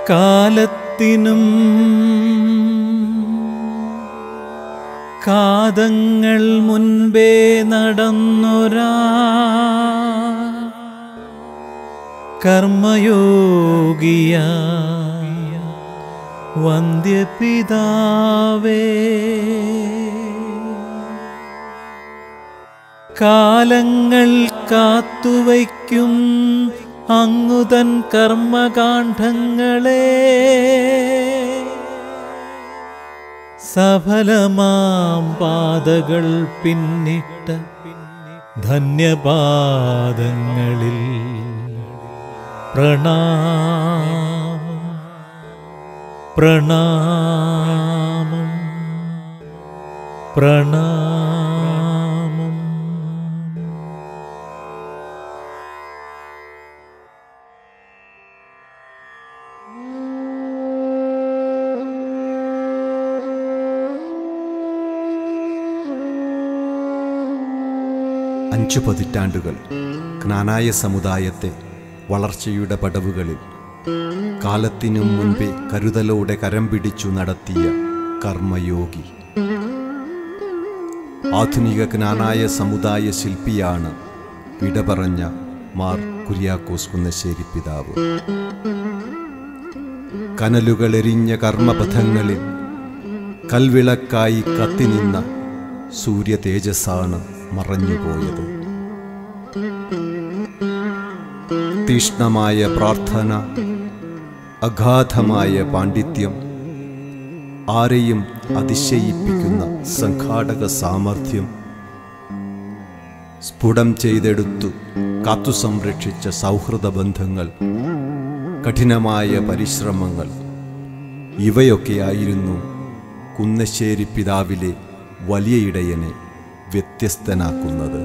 കാലത്തിനും കാതങ്ങൾ മുൻപേ നടന്നൊരാ കർമ്മയോഗിയ വന്ധ്യപിതാവേ കാലങ്ങൾ കാത്തുവയ്ക്കും അങ്ങുതൻ കർമ്മകാണ്ഡങ്ങളെ സഫലമാം പാതകൾ പിന്നിട്ട ധന്യപാദങ്ങളിൽ പ്രണാമം പ്രണാമം പ്രണാമം അഞ്ചു പതിറ്റാണ്ടുകൾ ജ്ഞാനായ സമുദായത്തെ വളർച്ചയുടെ പടവുകളിൽ കാലത്തിനും മുൻപേ കരുതലോടെ കരം പിടിച്ചു നടത്തിയ കർമ്മയോഗി ആധുനിക ജ്ഞാനായ സമുദായ ശില്പിയാണ് വിട പറഞ്ഞ മാർ കുര്യാക്കോസ് കുന്നശ്ശേരി പിതാവ് കനലുകളെരിഞ്ഞ കർമ്മപഥങ്ങളിൽ കൽവിളക്കായി കത്തിനിന്ന സൂര്യ തേജസ്സാണ് മറഞ്ഞുപോയത് തീഷ്ണമായ പ്രാർത്ഥന അഗാധമായ പാണ്ഡിത്യം ആരെയും അതിശയിപ്പിക്കുന്ന സംഘാടക സാമർഥ്യം സ്ഫുടം ചെയ്തെടുത്തു കാത്തു സംരക്ഷിച്ച സൗഹൃദ ബന്ധങ്ങൾ കഠിനമായ പരിശ്രമങ്ങൾ ഇവയൊക്കെയായിരുന്നു കുന്നശ്ശേരി പിതാവിലെ വലിയ ഇടയനെ വ്യത്യസ്തനാക്കുന്നത്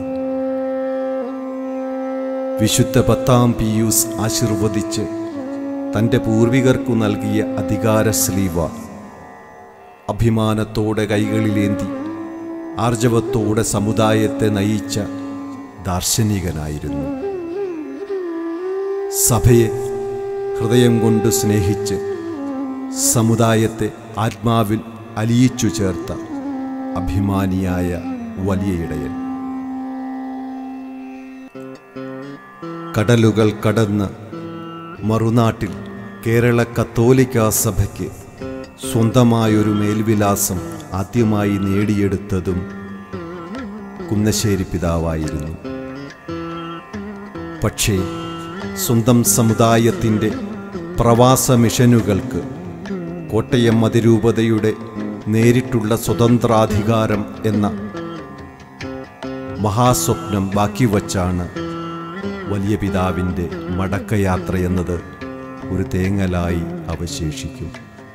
വിശുദ്ധ പത്താം പിയൂസ് ആശീർവദിച്ച് തൻ്റെ പൂർവികർക്കു നൽകിയ അധികാര സ്ലീവ അഭിമാനത്തോടെ കൈകളിലേന്തി ആർജവത്തോടെ സമുദായത്തെ നയിച്ച ദാർശനികനായിരുന്നു സഭയെ ഹൃദയം കൊണ്ട് സ്നേഹിച്ച് സമുദായത്തെ ആത്മാവിൽ അലിയിച്ചു ചേർത്ത അഭിമാനിയായ വലിയ ഇടയൻ കടലുകൾ കടന്ന് മറുനാട്ടിൽ കേരള കത്തോലിക്ക സഭയ്ക്ക് സ്വന്തമായൊരു മേൽവിലാസം ആദ്യമായി നേടിയെടുത്തതും കുന്നശ്ശേരി പിതാവായിരുന്നു പക്ഷേ സ്വന്തം സമുദായത്തിൻ്റെ പ്രവാസ മിഷനുകൾക്ക് കോട്ടയം അതിരൂപതയുടെ നേരിട്ടുള്ള സ്വതന്ത്രാധികാരം എന്ന മഹാസ്വപ്നം ബാക്കി വച്ചാണ് വലിയ പിതാവിൻ്റെ മടക്കയാത്രയെന്നത് ഒരു തേങ്ങലായി അവശേഷിക്കും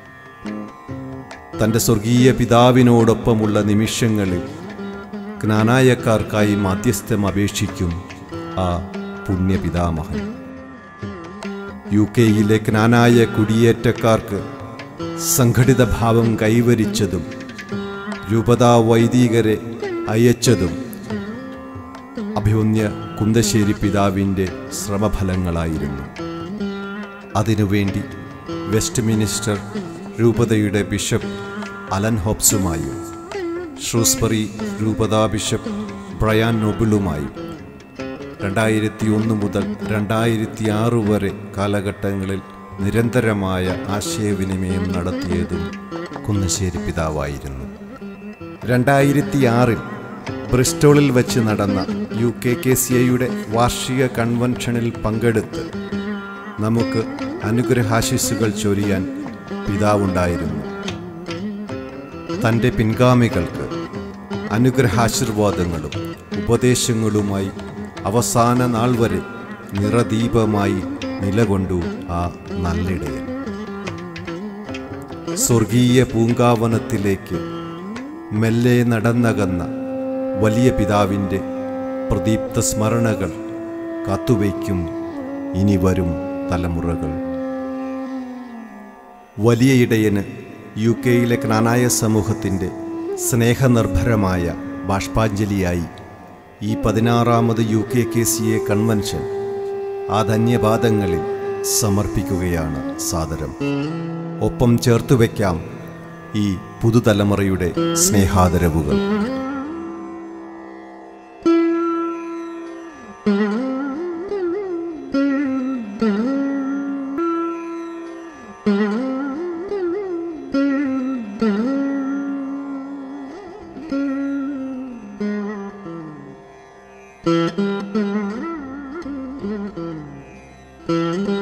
തൻ്റെ സ്വർഗീയ പിതാവിനോടൊപ്പമുള്ള നിമിഷങ്ങളിൽ ജ്ഞാനായക്കാർക്കായി മാധ്യസ്ഥം അപേക്ഷിക്കും ആ പുണ്യപിതാമഹൻ യു കെയിലെ ജ്ഞാനായ കുടിയേറ്റക്കാർക്ക് സംഘടിത ഭാവം കൈവരിച്ചതും രൂപതാ വൈദികരെ അയച്ചതും അഭിമന്യ കുന്തശ്ശേരി പിതാവിൻ്റെ ശ്രമഫലങ്ങളായിരുന്നു അതിനുവേണ്ടി വെസ്റ്റ് മിനിസ്റ്റർ രൂപതയുടെ ബിഷപ്പ് അലൻ ഹോബ്സുമായും ഷ്രൂസ്ബറി രൂപതാ ബിഷപ്പ് ബ്രയാൻ നോബിളുമായും രണ്ടായിരത്തി ഒന്ന് മുതൽ രണ്ടായിരത്തി ആറ് വരെ കാലഘട്ടങ്ങളിൽ നിരന്തരമായ ആശയവിനിമയം നടത്തിയതും കുന്നശ്ശേരി പിതാവായിരുന്നു രണ്ടായിരത്തി ആറിൽ ബ്രിസ്റ്റോളിൽ വച്ച് നടന്ന യു കെ കെ സി ഐയുടെ വാർഷിക കൺവെൻഷനിൽ പങ്കെടുത്ത് നമുക്ക് അനുഗ്രഹാശിസ്സുകൾ ചൊരിയാൻ പിതാവുണ്ടായിരുന്നു തൻ്റെ പിൻഗാമികൾക്ക് അനുഗ്രഹാശീർവാദങ്ങളും ഉപദേശങ്ങളുമായി അവസാന നാൾ വരെ നിറദീപമായി നിലകൊണ്ടു ആ നല്ലിടയൻ സ്വർഗീയ പൂങ്കാവനത്തിലേക്ക് മെല്ലെ നടന്നകന്ന വലിയ പിതാവിൻ്റെ പ്രദീപ്ത സ്മരണകൾ കാത്തുവയ്ക്കും ഇനി വരും തലമുറകൾ വലിയ ഇടയന് യു കെയിലെ ജ്ഞാനായ സമൂഹത്തിൻ്റെ സ്നേഹനിർഭരമായ ബാഷ്പാഞ്ജലിയായി ഈ പതിനാറാമത് U K K C A convention ആ ധന്യപാദങ്ങളിൽ സമർപ്പിക്കുകയാണ് സാദരം ഒപ്പം ചേർത്തു വയ്ക്കാം ഈ പുതുതലമുറയുടെ സ്നേഹാദരവുകൾ Thank